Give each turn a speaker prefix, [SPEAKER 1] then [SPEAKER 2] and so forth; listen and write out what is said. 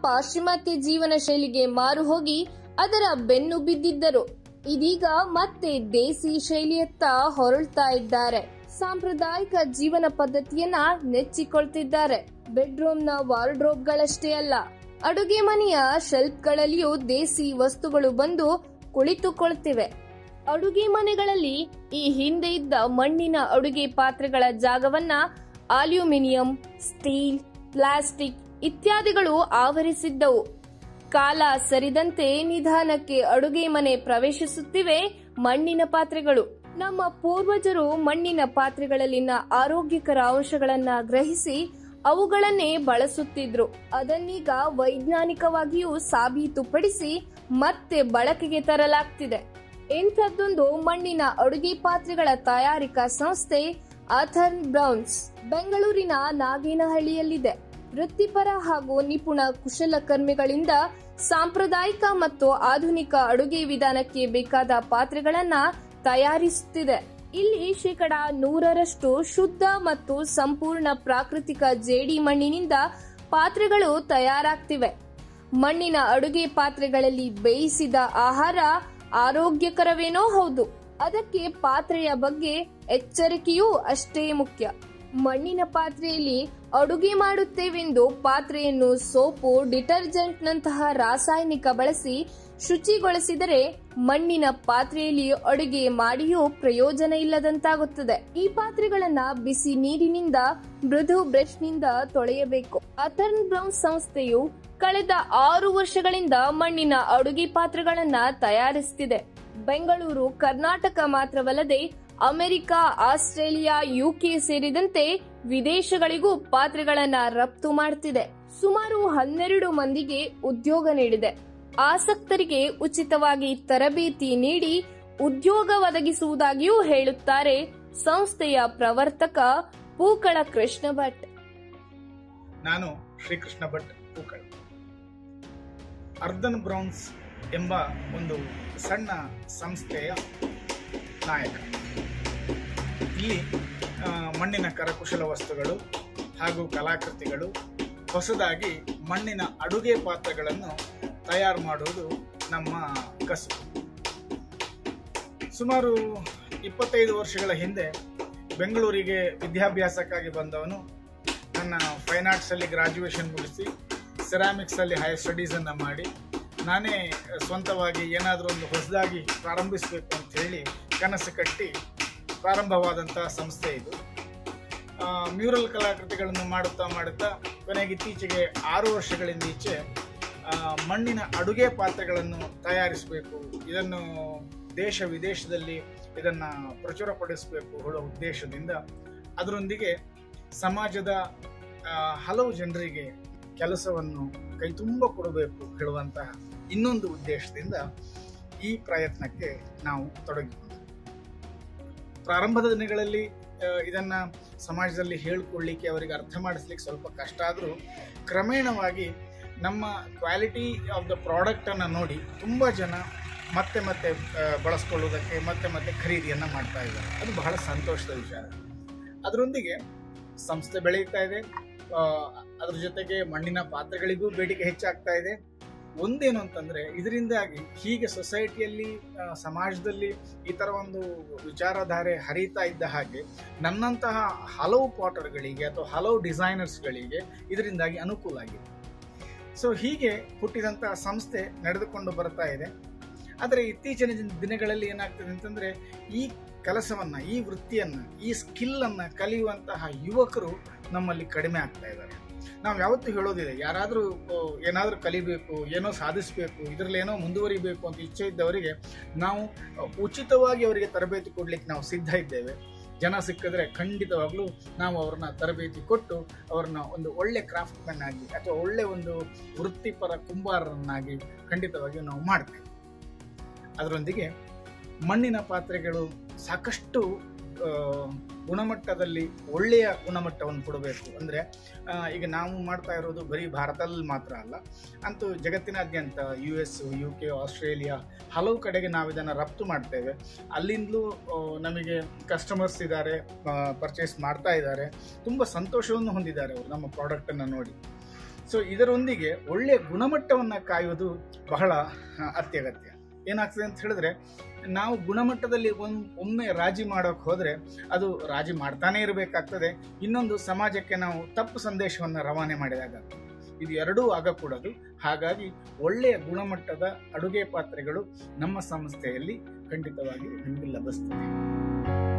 [SPEAKER 1] ಪಾಶ್ಚಿಮಾತ್ಯ ಜೀವನ ಶೈಲಿಗೆ ಮಾರು ಹೋಗಿ ಅದರ ಬೆನ್ನು ಬಿದ್ದಿದ್ದರು ಇದೀಗ ಮತ್ತೆ ದೇಸಿ ಶೈಲಿಯತ್ತ ಹೊರಳ್ತಾ ಇದ್ದಾರೆ ಸಾಂಪ್ರದಾಯಿಕ ಜೀವನ ಪದ್ಧತಿಯನ್ನ ನೆಚ್ಚಿಕೊಳ್ತಿದ್ದಾರೆ ಬೆಡ್ರೂಮ್ನ ವಾರ್ಡ್ರೋಬ್ಗಳಷ್ಟೇ ಅಲ್ಲ ಅಡುಗೆ ಮನೆಯ ಶೆಲ್ಫ್ಗಳಲ್ಲಿಯೂ ದೇಸಿ ವಸ್ತುಗಳು ಬಂದು ಕುಳಿತುಕೊಳ್ತಿವೆ ಅಡುಗೆ ಮನೆಗಳಲ್ಲಿ ಈ ಹಿಂದೆ ಇದ್ದ ಮಣ್ಣಿನ ಅಡುಗೆ ಪಾತ್ರೆಗಳ ಜಾಗವನ್ನ ಅಲ್ಯೂಮಿನಿಯಂ ಸ್ಟೀಲ್ ಪ್ಲಾಸ್ಟಿಕ್ ಇತ್ಯಾದಿಗಳು ಆವರಿಸಿದ್ದವು ಕಾಲ ಸರಿದಂತೆ ನಿಧಾನಕ್ಕೆ ಅಡುಗೆ ಮನೆ ಪ್ರವೇಶಿಸುತ್ತಿವೆ ಮಣ್ಣಿನ ಪಾತ್ರೆಗಳು ನಮ್ಮ ಪೂರ್ವಜರು ಮಣ್ಣಿನ ಪಾತ್ರೆಗಳಲ್ಲಿನ ಆರೋಗ್ಯಕರ ಅಂಶಗಳನ್ನ ಗ್ರಹಿಸಿ ಅವುಗಳನ್ನೇ ಬಳಸುತ್ತಿದ್ರು ಅದನ್ನೀಗ ವೈಜ್ಞಾನಿಕವಾಗಿಯೂ ಸಾಬೀತುಪಡಿಸಿ ಮತ್ತೆ ಬಳಕೆಗೆ ತರಲಾಗ್ತಿದೆ ಇಂಥದ್ದೊಂದು ಮಣ್ಣಿನ ಅಡುಗೆ ಪಾತ್ರೆಗಳ ತಯಾರಿಕಾ ಸಂಸ್ಥೆ ಅಥರ್ನ್ ಬ್ರೌನ್ಸ್ ಬೆಂಗಳೂರಿನ ನಾಗೇನಹಳ್ಳಿಯಲ್ಲಿದೆ ವೃತ್ತಿಪರ ಹಾಗೂ ನಿಪುಣ ಕುಶಲಕರ್ಮಿಗಳಿಂದ ಸಾಂಪ್ರದಾಯಿಕ ಮತ್ತು ಆಧುನಿಕ ಅಡುಗೆ ವಿಧಾನಕ್ಕೆ ಬೇಕಾದ ಪಾತ್ರೆಗಳನ್ನ ತಯಾರಿಸುತ್ತಿದೆ ಇಲ್ಲಿ ಶೇಕಡ ನೂರರಷ್ಟು ಶುದ್ಧ ಮತ್ತು ಸಂಪೂರ್ಣ ಪ್ರಾಕೃತಿಕ ಜೇಡಿ ಮಣ್ಣಿನಿಂದ ಪಾತ್ರೆಗಳು ತಯಾರಾಗ್ತಿವೆ ಮಣ್ಣಿನ ಅಡುಗೆ ಪಾತ್ರೆಗಳಲ್ಲಿ ಬೇಯಿಸಿದ ಆಹಾರ ಆರೋಗ್ಯಕರವೇನೋ ಹೌದು ಅದಕ್ಕೆ ಪಾತ್ರೆಯ ಬಗ್ಗೆ ಎಚ್ಚರಿಕೆಯೂ ಅಷ್ಟೇ ಮುಖ್ಯ ಮಣ್ಣಿನ ಪಾತ್ರೆಯಲ್ಲಿ ಅಡುಗೆ ಮಾಡುತ್ತೇವೆಂದು ಪಾತ್ರೆಯನ್ನು ಸೋಪು ಡಿಟರ್ಜೆಂಟ್ನಂತಹ ರಾಸಾಯನಿಕ ಬಳಸಿ ಶುಚಿಗೊಳಿಸಿದರೆ ಮಣ್ಣಿನ ಪಾತ್ರೆಯಲ್ಲಿ ಅಡುಗೆ ಮಾಡಿಯೂ ಪ್ರಯೋಜನ ಇಲ್ಲದಂತಾಗುತ್ತದೆ ಈ ಪಾತ್ರೆಗಳನ್ನ ಬಿಸಿ ನೀರಿನಿಂದ ಮೃದು ಬ್ರಷ್ನಿಂದ ತೊಳೆಯಬೇಕು ಅಥರ್ನ್ ಬ್ರೌನ್ ಸಂಸ್ಥೆಯು ಕಳೆದ ಆರು ವರ್ಷಗಳಿಂದ ಮಣ್ಣಿನ ಅಡುಗೆ ಪಾತ್ರೆಗಳನ್ನ ತಯಾರಿಸುತ್ತಿದೆ ಬೆಂಗಳೂರು ಕರ್ನಾಟಕ ಮಾತ್ರವಲ್ಲದೆ ಅಮೆರಿಕ ಆಸ್ಟ್ರೇಲಿಯಾ ಯುಕೆ ಸೇರಿದಂತೆ ವಿದೇಶಗಳಿಗೂ ಪಾತ್ರೆಗಳನ್ನ ರಫ್ತು ಮಾಡುತ್ತಿದೆ ಸುಮಾರು ಹನ್ನೆರಡು ಮಂದಿಗೆ ಉದ್ಯೋಗ ನೀಡಿದೆ ಆಸಕ್ತರಿಗೆ ಉಚಿತವಾಗಿ ತರಬೇತಿ ನೀಡಿ ಉದ್ಯೋಗ ಒದಗಿಸುವುದಾಗಿಯೂ ಹೇಳುತ್ತಾರೆ ಸಂಸ್ಥೆಯ ಪ್ರವರ್ತಕ ಪೂಕಳ ಕೃಷ್ಣ ಭಟ್
[SPEAKER 2] ನಾನು ಶ್ರೀಕೃಷ್ಣ ಭಟ್ ಪೂಕಳ್ ಅರ್ಧನ್ ಬ್ರೌನ್ಸ್ ಎಂಬ ಒಂದು ಸಣ್ಣ ಸಂಸ್ಥೆಯ ನಾಯಕ ಇಲ್ಲಿ ಆ, ಮಣ್ಣಿನ ಕರಕುಶಲ ವಸ್ತುಗಳು ಹಾಗೂ ಕಲಾಕೃತಿಗಳು ಹೊಸದಾಗಿ ಮಣ್ಣಿನ ಅಡುಗೆ ಪಾತ್ರಗಳನ್ನು ತಯಾರು ಮಾಡುವುದು ನಮ್ಮ ಕಸುಬು ಸುಮಾರು ಇಪ್ಪತ್ತೈದು ವರ್ಷಗಳ ಹಿಂದೆ ಬೆಂಗಳೂರಿಗೆ ವಿದ್ಯಾಭ್ಯಾಸಕ್ಕಾಗಿ ಬಂದವನು ನನ್ನ ಫೈನ್ ಆರ್ಟ್ಸಲ್ಲಿ ಗ್ರಾಜ್ಯುಯೇಷನ್ ಮುಗಿಸಿ ಸೆರಾಮಿಕ್ಸಲ್ಲಿ ಹೈಯರ್ ಸ್ಟಡೀಸನ್ನು ಮಾಡಿ ನಾನೇ ಸ್ವಂತವಾಗಿ ಏನಾದರೂ ಒಂದು ಹೊಸದಾಗಿ ಪ್ರಾರಂಭಿಸಬೇಕು ಅಂತ ಹೇಳಿ ಕನಸು ಕಟ್ಟಿ ಪ್ರಾರಂಭವಾದಂಥ ಸಂಸ್ಥೆ ಇದು ಆ, ಮ್ಯೂರಲ್ ಕಲಾಕೃತಿಗಳನ್ನು ಮಾಡುತ್ತಾ ಮಾಡುತ್ತಾ ಕೊನೆಗೆ ಇತ್ತೀಚೆಗೆ ಆರು ವರ್ಷಗಳಿಂದ ಈಚೆ ಆ, ಮಣ್ಣಿನ ಅಡುಗೆ ಪಾತ್ರೆಗಳನ್ನು ತಯಾರಿಸಬೇಕು ಇದನ್ನು ದೇಶ ವಿದೇಶದಲ್ಲಿ ಇದನ್ನು ಪ್ರಚುರಪಡಿಸಬೇಕು ಹೇಳೋ ಉದ್ದೇಶದಿಂದ ಅದರೊಂದಿಗೆ ಸಮಾಜದ ಆ, ಹಲವು ಜನರಿಗೆ ಕೆಲಸವನ್ನು ಕೈತುಂಬ ಕೊಡಬೇಕು ಹೇಳುವಂತಹ ಇನ್ನೊಂದು ಉದ್ದೇಶದಿಂದ ಈ ಪ್ರಯತ್ನಕ್ಕೆ ನಾವು ತೊಡಗಿಕೊಂಡೆವು ಪ್ರಾರಂಭದ ದಿನಗಳಲ್ಲಿ ಆ, ಇದನ್ನ ಸಮಾಜದಲ್ಲಿ ಹೇಳ್ಕೊಳ್ಳಿಕ್ಕೆ ಅವರಿಗೆ ಅರ್ಥ ಮಾಡಿಸ್ಲಿಕ್ಕೆ ಸ್ವಲ್ಪ ಕಷ್ಟ ಆದರೂ ಕ್ರಮೇಣವಾಗಿ ನಮ್ಮ ಕ್ವಾಲಿಟಿ ಆಫ್ ದ ಪ್ರಾಡಕ್ಟನ್ನು ನೋಡಿ ತುಂಬ ಜನ ಮತ್ತೆ ಮತ್ತೆ ಆ, ಬಳಸ್ಕೊಳ್ಳೋದಕ್ಕೆ ಮತ್ತೆ ಮತ್ತೆ ಖರೀದಿಯನ್ನು ಮಾಡ್ತಾ ಇದ್ದಾರೆ ಅದು ಬಹಳ ಸಂತೋಷದ ವಿಚಾರ ಅದರೊಂದಿಗೆ ಸಂಸ್ಥೆ ಬೆಳೀತಾ ಇದೆ ಆ, ಅದ್ರ ಜೊತೆಗೆ ಮಣ್ಣಿನ ಪಾತ್ರೆಗಳಿಗೂ ಬೇಡಿಕೆ ಹೆಚ್ಚಾಗ್ತಾ ಇದೆ ಒಂದೇನು ಅಂತಂದ್ರೆ ಇದರಿಂದಾಗಿ ಹೀಗೆ ಸೊಸೈಟಿಯಲ್ಲಿ ಆ, ಸಮಾಜದಲ್ಲಿ ಈ ತರ ಒಂದು ವಿಚಾರಧಾರೆ ಹರಿತಾ ಇದ್ದ ಹಾಗೆ ನನ್ನಂತಹ ಹಲವು ಪಾಟರ್ಗಳಿಗೆ ಅಥವಾ ಹಲವು ಡಿಸೈನರ್ಸ್ಗಳಿಗೆ ಇದರಿಂದಾಗಿ ಅನುಕೂಲ ಆಗಿದೆ ಸೊ ಹೀಗೆ ಹುಟ್ಟಿದಂತಹ ಸಂಸ್ಥೆ ನಡೆದುಕೊಂಡು ಬರ್ತಾ ಇದೆ ಆದರೆ ಇತ್ತೀಚಿನ ದಿನ- ದಿನಗಳಲ್ಲಿ ಏನಾಗ್ತದೆ ಅಂತಂದ್ರೆ ಈ ಕೆಲಸವನ್ನ ಈ ವೃತ್ತಿಯನ್ನ ಈ ಸ್ಕಿಲ್ ಅನ್ನ ಕಲಿಯುವಂತಹ ಯುವಕರು ನಮ್ಮಲ್ಲಿ ಕಡಿಮೆ ಆಗ್ತಾ ಇದ್ದಾರೆ ನಾವು ಯಾವತ್ತೂ ಹೇಳೋದಿದೆ ಯಾರಾದರೂ ಏನಾದರೂ ಕಲಿಬೇಕು ಏನೋ ಸಾಧಿಸಬೇಕು ಇದರಲ್ಲಿ ಏನೋ ಮುಂದುವರಿಬೇಕು ಅಂತ ಇಚ್ಛೆ ಇದ್ದವರಿಗೆ ನಾವು ಆ, ಉಚಿತವಾಗಿ ಅವರಿಗೆ ತರಬೇತಿ ಕೊಡ್ಲಿಕ್ಕೆ ನಾವು ಸಿದ್ಧ ಇದ್ದೇವೆ ಜನ ಸಿಕ್ಕಿದ್ರೆ ಖಂಡಿತವಾಗ್ಲೂ ನಾವು ಅವ್ರನ್ನ ತರಬೇತಿ ಕೊಟ್ಟು ಅವ್ರನ್ನ ಒಂದು ಒಳ್ಳೆ ಕ್ರಾಫ್ಟ್ ಮ್ಯಾನ್ ಆಗಿ ಅಥವಾ ಒಳ್ಳೆ ಒಂದು ವೃತ್ತಿಪರ ಕುಂಬಾರರನ್ನಾಗಿ ಖಂಡಿತವಾಗಿಯೂ ನಾವು ಮಾಡ್ತೇವೆ ಅದರೊಂದಿಗೆ ಮಣ್ಣಿನ ಪಾತ್ರೆಗಳು ಸಾಕಷ್ಟು ಆ, ಗುಣಮಟ್ಟದಲ್ಲಿ ಒಳ್ಳೆಯ ಗುಣಮಟ್ಟವನ್ನು ಕೊಡಬೇಕು ಅಂದರೆ ಈಗ ನಾವು ಮಾಡ್ತಾ ಇರೋದು ಬರೀ ಭಾರತದಲ್ಲಿ ಮಾತ್ರ ಅಲ್ಲ ಅಂತೂ ಜಗತ್ತಿನಾದ್ಯಂತ U S U K Australia ಹಲವು ಕಡೆಗೆ ನಾವು ಇದನ್ನು ರಫ್ತು ಮಾಡ್ತೇವೆ ಅಲ್ಲಿಂದಲೂ ಆ, ನಮಗೆ ಕಸ್ಟಮರ್ಸ್ ಇದ್ದಾರೆ ಪರ್ಚೇಸ್ ಮಾಡ್ತಾ ಇದ್ದಾರೆ ತುಂಬ ಸಂತೋಷವನ್ನು ಹೊಂದಿದ್ದಾರೆ ಅವರು ನಮ್ಮ ಪ್ರಾಡಕ್ಟನ್ನು ನೋಡಿ ಸೊ ಇದರೊಂದಿಗೆ ಒಳ್ಳೆಯ ಗುಣಮಟ್ಟವನ್ನು ಕಾಯುವುದು ಬಹಳ ಆ, ಅತ್ಯಗತ್ಯ ಏನಾಗ್ತದೆ ಅಂತ ಹೇಳಿದ್ರೆ ನಾವು ಗುಣಮಟ್ಟದಲ್ಲಿ ಒಂದ್ ಒಮ್ಮೆ ರಾಜಿ ಮಾಡೋಕೆ ಹೋದ್ರೆ ಅದು ರಾಜಿ ಮಾಡ್ತಾನೆ ಇರಬೇಕಾಗ್ತದೆ ಇನ್ನೊಂದು ಸಮಾಜಕ್ಕೆ ನಾವು ತಪ್ಪು ಸಂದೇಶವನ್ನು ರವಾನೆ ಮಾಡಿದಾಗ ಇದು ಎರಡೂ ಆಗಕೂಡದು ಹಾಗಾಗಿ ಒಳ್ಳೆಯ ಗುಣಮಟ್ಟದ ಅಡುಗೆ ಪಾತ್ರೆಗಳು ನಮ್ಮ ಸಂಸ್ಥೆಯಲ್ಲಿ ಖಂಡಿತವಾಗಿ ನಿಮಗೆ ಲಭಿಸ್ತದೆ